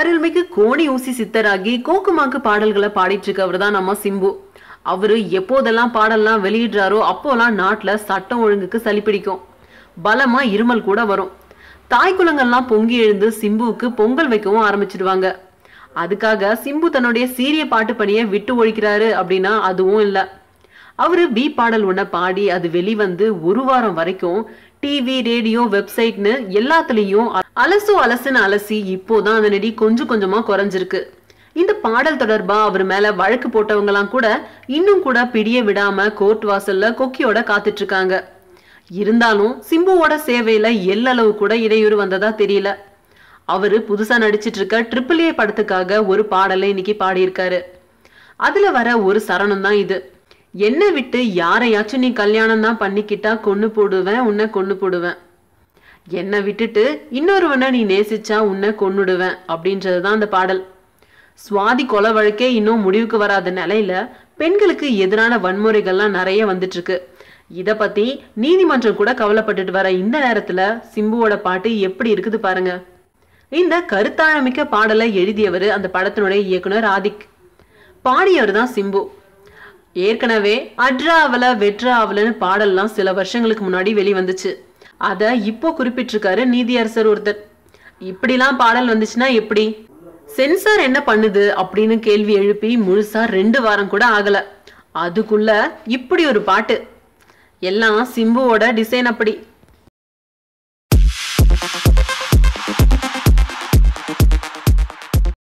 அருள்மிகு கோணி ஊசி சித்தராகி கோக்குமாக்கு பாடல்களை பாடிட்டு இருக்கவர் தான் நம்ம சிம்பு அவரு எப்போதெல்லாம் பாடல்லாம் வெளியிடுறாரோ அப்போலாம் நாட்டுல சட்டம் ஒழுங்குக்கு சளி பிடிக்கும் பலமா இருமல் கூட வரும் தாய் குலங்கள்லாம் பொங்கி எழுந்து சிம்புவுக்கு பொங்கல் வைக்கவும் ஆரம்பிச்சிடுவாங்க அதுக்காக சிம்பு தன்னுடைய சீரிய பாட்டு பணியை விட்டு ஒழிக்கிறாரு அப்படின்னா அதுவும் இல்ல அவரு பி பாடல் ஒன்ன பாடி அது வெளிவந்து ஒரு வாரம் வரைக்கும் டிவி ரேடியோ வெப்சைட்னு எல்லாத்துலயும் அ- அலசு அலசுன்னு அலசி இப்போதான் அந்த நெடி கொஞ்சம் கொஞ்சமா குறைஞ்சிருக்கு இந்த பாடல் தொடர்பா அவர் மேல வழக்கு போட்டவங்கலாம் கூட இன்னும் கூட பிடிய விடாம கோர்ட் வாசல்ல கொக்கியோட காத்துட்டு இருக்காங்க இருந்தாலும் சிம்புவோட சேவையில எல்லளவு கூட இடையூறு வந்ததா தெரியல அவரு புதுசா நடிச்சிட்டு இருக்க ட்ரிபிள் ஏ படத்துக்காக ஒரு பாடலை இன்னைக்கு பாடியிருக்காரு அதுல வர ஒரு சரணம் தான் இது என்னை விட்டு யாரையாச்சும் நீ கல்யாணம் தான் பண்ணிக்கிட்டா கொன்னு போடுவேன் உன்னை கொன்னு போடுவேன் என்னை விட்டுட்டு இன்னொருவனை நீ நேசிச்சா உன்னை கொன்னுடுவேன் அப்படின்றது தான் அந்த பாடல் சுவாதி கொலை வழக்கே இன்னும் முடிவுக்கு வராத நிலையில பெண்களுக்கு எதிரான வன்முறைகள்லாம் நிறைய வந்துட்டு இருக்கு இத பத்தி நீதிமன்றம் கூட கவலைப்பட்டுட்டு வர இந்த நேரத்துல சிம்புவோட பாட்டு எப்படி இருக்குது பாருங்க இந்த கருத்தாழமிக்க பாடலை எழுதியவர் அந்த படத்தினுடைய இயக்குனர் ஆதிக் பாடியவர் தான் சிம்பு ஏற்கனவே அட்ரா அவல வெட்ரா அவலன்னு பாடல்லாம் சில வருஷங்களுக்கு முன்னாடி வெளிவந்துச்சு அத இப்போ குறிப்பிட்டிருக்காரு நீதியரசர் ஒருத்தர் இப்படிலாம் பாடல் வந்துச்சுன்னா எப்படி சென்சார் என்ன பண்ணுது அப்படின்னு கேள்வி எழுப்பி முழுசா ரெண்டு வாரம் கூட ஆகல அதுக்குள்ள இப்படி ஒரு பாட்டு எல்லாம் சிம்புவோட டிசைன் அப்படி